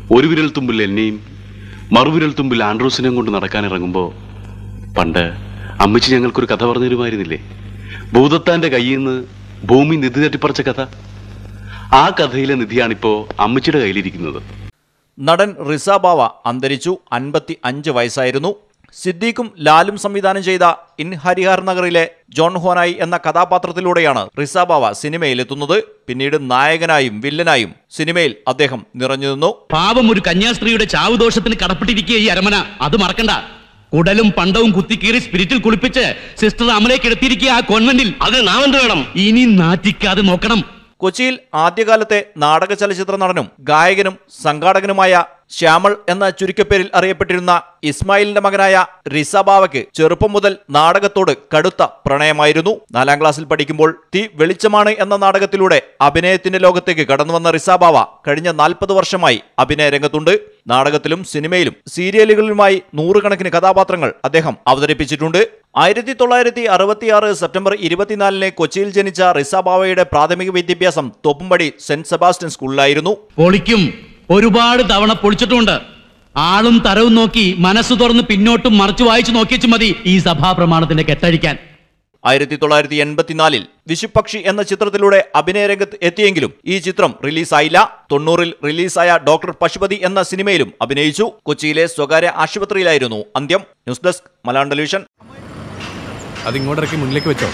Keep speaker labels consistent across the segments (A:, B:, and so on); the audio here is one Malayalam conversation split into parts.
A: ഒരു വിരൽ തുമ്പിൽ എന്നെയും മറുവിരൽ തുമ്പിൽ ആൻഡ്രൂസിനെയും കൊണ്ട് നടക്കാൻ ഇറങ്ങുമ്പോൾ പണ്ട് അമ്മച്ചി ഞങ്ങൾക്കൊരു കഥ പറഞ്ഞു തരുമായിരുന്നില്ലേ ഭൂതത്താന്റെ കയ്യിൽ നിന്ന് ഭൂമി നിധി തട്ടിപ്പറിച്ച കഥ ആ കഥയിലെ നിധിയാണിപ്പോ അമ്മച്ചിയുടെ കയ്യിലിരിക്കുന്നത്
B: നടൻ റിസ ബാവ അന്തരിച്ചു അൻപത്തി അഞ്ച് വയസ്സായിരുന്നു സിദ്ദീഖും ലാലും സംവിധാനം ചെയ്ത ഇൻ ഹരിഹർ നഗറിലെ ജോൺ ഹോനായി എന്ന കഥാപാത്രത്തിലൂടെയാണ് റിസ ബാവ സിനിമയിലെത്തുന്നത് പിന്നീട് നായകനായും വില്ലനായും സിനിമയിൽ അദ്ദേഹം നിറഞ്ഞു നിന്നു
C: പാവം ഒരു കന്യാസ്ത്രീയുടെ ചാവുദോഷത്തിന് കടപ്പെട്ടിരിക്കുക ഈ അരമന അത് മറക്കണ്ട കുടലും പണ്ടവും കുത്തിക്കീറി സ്പിരിറ്റിൽ കുളിപ്പിച്ച് സിസ്റ്റർ അമലേക്ക് എടുത്തിരിക്കുക ആ കോൺവെന്റിൽ അത് നാമെന്ത് വേണം ഇനി നാറ്റിക്കാതെ നോക്കണം
B: കൊച്ചിയിൽ ആദ്യകാലത്തെ നാടക ചലച്ചിത്ര നടനും ഗായകനും സംഘാടകനുമായ ശ്യാമൾ എന്ന ചുരുക്കപ്പേരിൽ അറിയപ്പെട്ടിരുന്ന ഇസ്മായിലിന്റെ മകനായ റിസബാവയ്ക്ക് ചെറുപ്പം മുതൽ നാടകത്തോട് കടുത്ത പ്രണയമായിരുന്നു നാലാം ക്ലാസ്സിൽ പഠിക്കുമ്പോൾ തീ വെളിച്ചമാണ് എന്ന നാടകത്തിലൂടെ അഭിനയത്തിന്റെ ലോകത്തേക്ക് കടന്നുവന്ന റിസാബാവ കഴിഞ്ഞ നാൽപ്പത് വർഷമായി അഭിനയ രംഗത്തുണ്ട് നാടകത്തിലും സിനിമയിലും സീരിയലുകളിലുമായി നൂറുകണക്കിന് കഥാപാത്രങ്ങൾ അദ്ദേഹം അവതരിപ്പിച്ചിട്ടുണ്ട് ആയിരത്തി തൊള്ളായിരത്തി അറുപത്തിയാറ് സെപ്റ്റംബർ ഇരുപത്തിനാലിന് കൊച്ചിയിൽ ജനിച്ച റിസാബാവയുടെ പ്രാഥമിക വിദ്യാഭ്യാസം തോപ്പുംപടി സെന്റ് സെബാസ്റ്റ്യൻ സ്കൂളിലായിരുന്നു
C: പൊളിക്കും ഒരുപാട് തവണ പൊളിച്ചിട്ടുണ്ട് ആളും തരവും നോക്കി മനസ്സ് തുറന്ന് പിന്നോട്ടും മറിച്ചു വായിച്ചു നോക്കിയച്ചു മതി ഈ സഭാപ്രമാണത്തിന്റെ കെട്ടഴിക്കാൻ
B: ആയിരത്തി തൊള്ളായിരത്തി എൺപത്തിനാലിൽ വിഷുപക്ഷി എന്ന ചിത്രത്തിലൂടെ അഭിനയ രംഗത്ത് എത്തിയെങ്കിലും ഈ ചിത്രം റിലീസായില്ല തൊണ്ണൂറിൽ റിലീസായ ഡോക്ടർ പശുപതി എന്ന സിനിമയിലും അഭിനയിച്ചു കൊച്ചിയിലെ സ്വകാര്യ ആശുപത്രിയിലായിരുന്നു അന്ത്യം ന്യൂസ് ഡെസ്ക് മലയാളം ടെലിവിഷൻ
D: അത് ഇങ്ങോട്ടിറക്കി മുന്നിലേക്ക് വെച്ചോ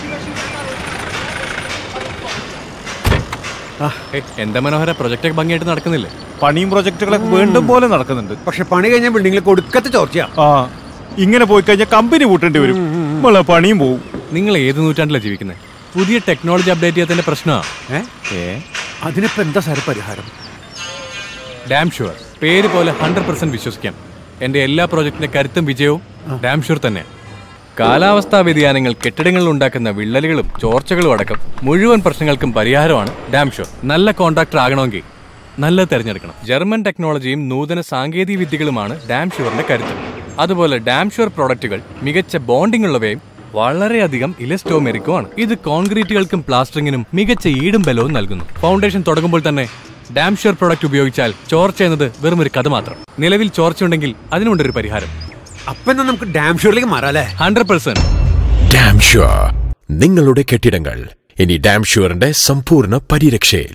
D: ഏയ്, എന്താ മനോഹര പ്രൊജക്റ്റ് ഒക്കെ ഭംഗിയായിട്ട് നടക്കുന്നില്ലേ
E: പണിയും പ്രൊജക്ടുകളൊക്കെ വീണ്ടും പോലെ നടക്കുന്നുണ്ട്
F: പക്ഷെ പണി കഴിഞ്ഞ ബിൽഡിംഗിൽ കൊടുക്കത്തെ ചോർച്ചയാ
E: ആ ഇങ്ങനെ പോയി കഴിഞ്ഞാൽ കമ്പനി കൂട്ടേണ്ടി വരും നമ്മളെ പണിയും പോവും
D: നിങ്ങൾ ഏത് നൂറ്റാണ്ടിലാണ് ജീവിക്കുന്നത് പുതിയ ടെക്നോളജി അപ്ഡേറ്റ് ചെയ്യാത്തതിന്റെ പ്രശ്നമാണ്
F: ഏ
D: ഏ
F: അതിനിപ്പോ എന്താ സാറ് പരിഹാരം
D: ഡാം ഷുവർ പേര് പോലെ ഹൺഡ്രഡ് പെർസെന്റ് വിശ്വസിക്കാം എന്റെ എല്ലാ പ്രോജക്റ്റിന്റെ കരുത്തും വിജയവും ഡാം ഷുവർ തന്നെ കാലാവസ്ഥാ വ്യതിയാനങ്ങൾ കെട്ടിടങ്ങളിൽ ഉണ്ടാക്കുന്ന വിള്ളലുകളും ചോർച്ചകളും അടക്കം മുഴുവൻ പ്രശ്നങ്ങൾക്കും പരിഹാരമാണ് ഡാം ഷുവർ നല്ല കോൺട്രാക്ടർ ആകണമെങ്കിൽ നല്ലത് തിരഞ്ഞെടുക്കണം ജർമ്മൻ ടെക്നോളജിയും നൂതന സാങ്കേതിക വിദ്യകളുമാണ് ഡാം ഷുവറിന്റെ കരുത്ത് അതുപോലെ ഡാം ഷുവർ പ്രോഡക്റ്റുകൾ മികച്ച ബോണ്ടിംഗ് ഉള്ളവയും വളരെയധികം ഇലസ്റ്റോമെറിക്കുമാണ് ഇത് കോൺക്രീറ്റുകൾക്കും പ്ലാസ്റ്ററിങ്ങിനും മികച്ച ഈടും ബലവും നൽകുന്നു ഫൗണ്ടേഷൻ തുടങ്ങുമ്പോൾ തന്നെ ഡാം ഷുവർ പ്രോഡക്റ്റ് ഉപയോഗിച്ചാൽ ചോർച്ച എന്നത് വെറും ഒരു കഥ മാത്രം നിലവിൽ ചോർച്ചയുണ്ടെങ്കിൽ അതിനുണ്ടൊരു പരിഹാരം
F: അപ്പൊ എന്നാ നമുക്ക് ഡാം ഷൂറിലേക്ക് മാറാല്ലേ
D: ഹൺഡ്രഡ് പെർസെന്റ്
G: ഡാം ഷുവർ നിങ്ങളുടെ കെട്ടിടങ്ങൾ ഇനി ഡാം ഷുവറിന്റെ സമ്പൂർണ്ണ പരിരക്ഷയിൽ